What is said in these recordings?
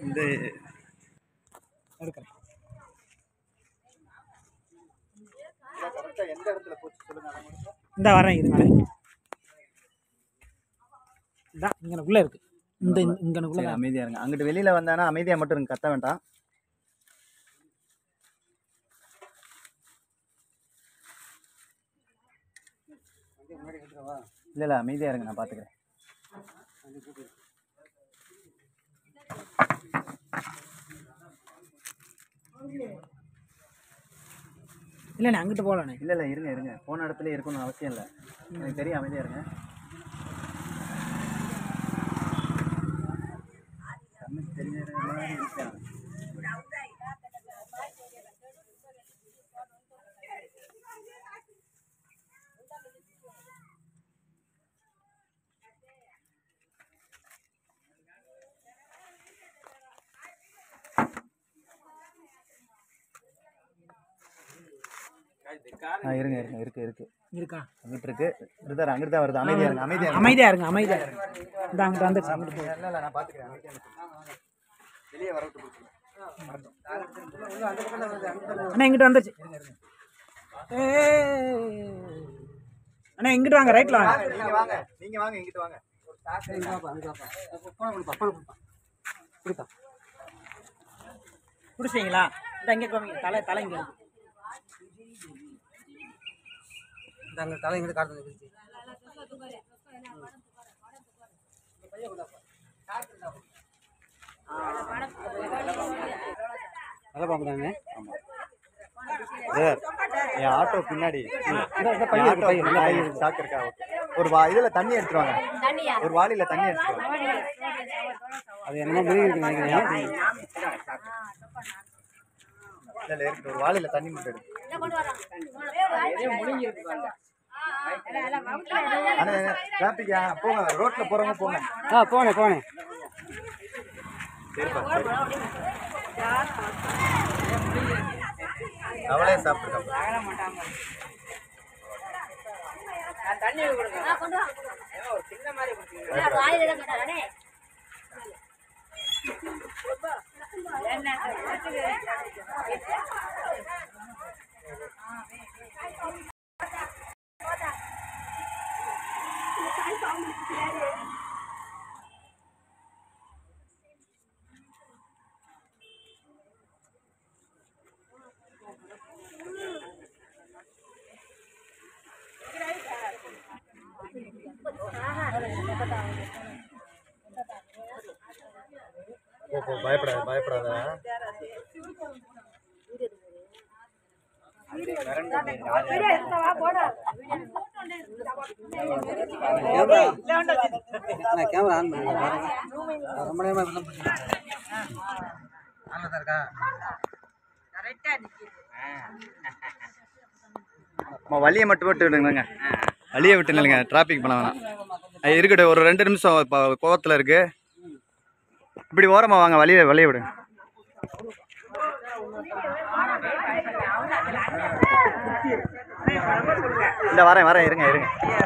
இந்த எடுக்கிறேன் கரெக்டாக எந்த இடத்துல போச்சு சொல்லுங்க இந்த வரேன் இருங்க இதான் இங்கனக்குள்ளே இருக்கு இந்த இங்கனக்குள்ளே சரி அமைதியாக இருங்க அங்கிட்டு வெளியில் வந்தானா அமைதியாக மட்டும் இருங்க கத்த வேண்டாம் இல்லை இல்லை அமைதியாக இருங்க நான் பார்த்துக்கிறேன் இல்லைண்ணே அங்கிட்டு போகலாண்ணே இல்லை இல்லை இருங்க இருங்க போன இடத்துல இருக்கணும்னு அவசியம் இல்லை எனக்கு தெரியும் அமைதியாக இருங்க கண்ணுக்கு தெரிஞ்ச மாதிரி இருக்கேன் ஆ இருங்க இருங்க இருக்கு இருக்கு இருக்கா அங்கிட்டு இருக்கு இருதார் அங்கிட்டு தான் வருது அமைதியாக இருங்க அமைதியாக இருங்க அமைதியா இருங்க அமைதியா இருங்க இந்த அங்கிட்டு வந்துச்சு அங்கிட்டு போ இல்லை இல்லை நான் பார்த்துக்கிறேன் அமைதியாக இருங்க. வெளியே வரவிட்டு கொடுத்துருங்க அண்ணா இங்கிட்டு வந்துச்சு ஏய். அண்ணா இங்கிட்டு வாங்க ரைட்ல வாங்க நீங்க வாங்க நீங்க வாங்க இங்கிட்டு வாங்க பிடிச்சிங்களா இந்த இங்கே கோமிங்க தலை தலை இங்கே இருக்கு. இந்த தலை இங்கிட்டு காட்டுறது நல்லா பார்க்குறாங்க சார் என் ஆட்டோ பின்னாடி என் ஆட்டோ பின்னாடி சாக்கு இருக்கா ஒரு வா இதுல தண்ணி எடுத்துருவாங்க ஒரு வாளியில தண்ணி எடுத்துருவாங்க அது என்னமோ முழுகி இருக்கு நினைக்கிறேன் இல்ல இல்ல இருக்கு ஒரு வாளியில தண்ணி மட்டும் எடுத்து அண்ணா டிராபிக் போங்க ரோட்ல போறவங்க போங்க ஆ போனேன் போனேன் சரிப்பா சரி அவளே சாப்பிட்டுருக்கா போ போ பயப்படாத பயப்படாத நான் கேமரா ஆன் பண்ணி ரொம்ப நேரமாக இதெல்லாம் பண்ணிட்டு ஆனில் தான் இருக்கா அம்மா, வழியை மட்டும் விட்டு விடுங்க வழியை விட்டு நில்லுங்க டிராபிக் பண்ண வேணாம் அது இருக்கட்டும் ஒரு ரெண்டு நிமிஷம் இப்போ கோவத்தில் இருக்கு இப்படி ஓரமா வாங்க வழியை வழியை விடுங்க இந்த வரேன் வரேன் இருங்க இருங்க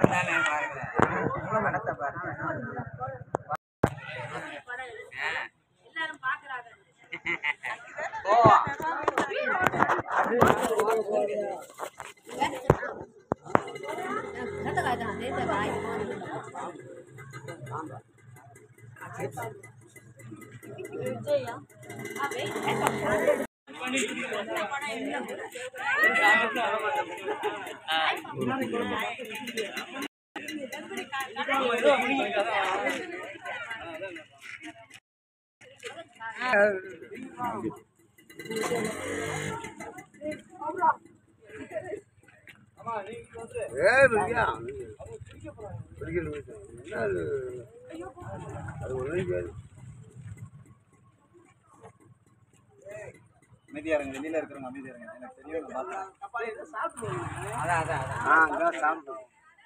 அமைதியா இருங்க வெளியில இருக்கிறவங்க அமைதியா இருங்க எனக்கு தெரியும் நான் பார்த்தேன். அதான் அதான் அதான்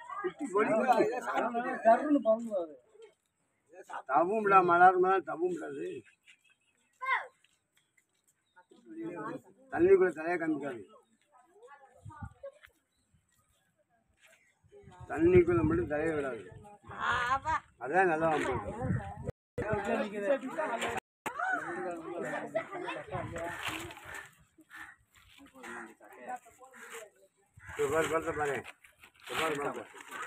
தவும் இல்லை மலர் மேலே தவும் முடியாது தண்ணிக்குள்ள தலையை காமிக்காது தண்ணிக்குள்ள மட்டும் தலையை விடாது அதான் நல்லா வந்து இது பாரு பழத்தை பாரு இது பாரு பழத்தை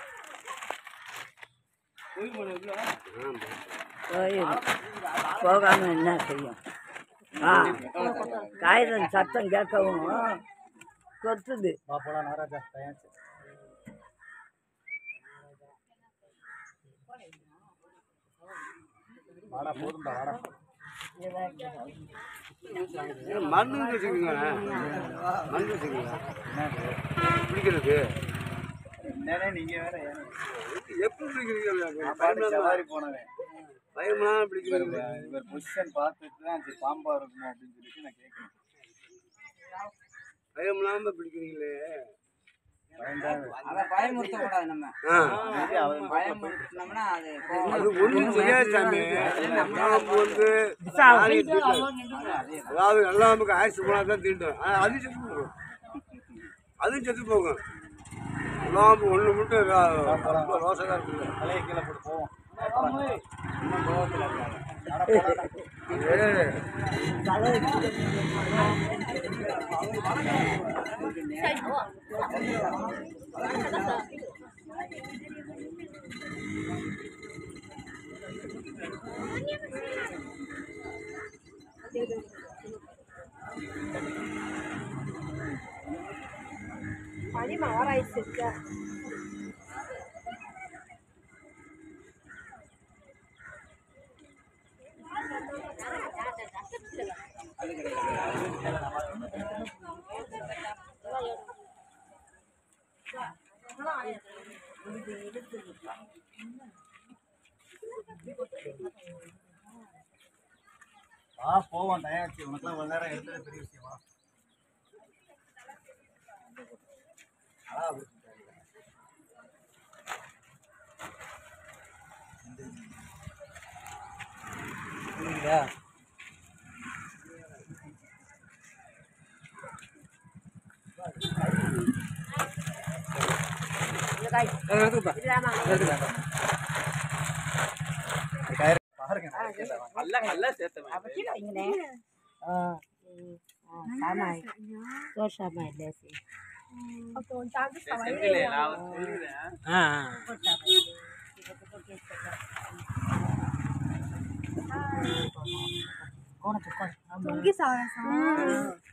கோயில் போகாம என்ன செய்யும் ஆ காகிதம் சத்தம் கேட்கவும் கொத்துது போலாம் நாராஜா தயாரிச்சு வாடா போதும்டா வாடா மருந்து வச்சுக்கோங்க மருந்து வச்சுக்கோங்க பிடிக்கிறது நீங்க வேற எப்படி பிடிக்கிறீங்க சவாரி போனவன் பயமெல்லாம் பிடிக்கிறது இவர் பொசிஷன் பார்த்துட்டு தான் சரி பாம்பா இருக்குமோ அப்படின்னு சொல்லிட்டு நான் கேட்கணும் பயம் இல்லாம பிடிக்கிறீங்களே அதை பயமுறுத்தக்கூடாது நம்ம ஆ. பயமுறுத்தினோம்னா அது அது ஒண்ணும் செய்யாது சாமி பாம்பு வந்து யாரையும் தீண்டாது. அதாவது நல்லா நமக்கு ஆயுசு போனா தான் தீண்டும் ஆனா அது செத்து போகும் அதுவும் செத்து போகும் பாம்பு ஒண்ணு மட்டும் ரா- ரொம்ப ரோசகா இருக்குது தலையை கீழே போட்டு போவோம் வா போவோம் டயம் ஆச்சு உனக்குலாம் ஒரு நேரம் எடுத்தது பெரிய விஷயமா பாருங்க எல்லாம் நல்லா சேர்த்து கோணத்து கோணம்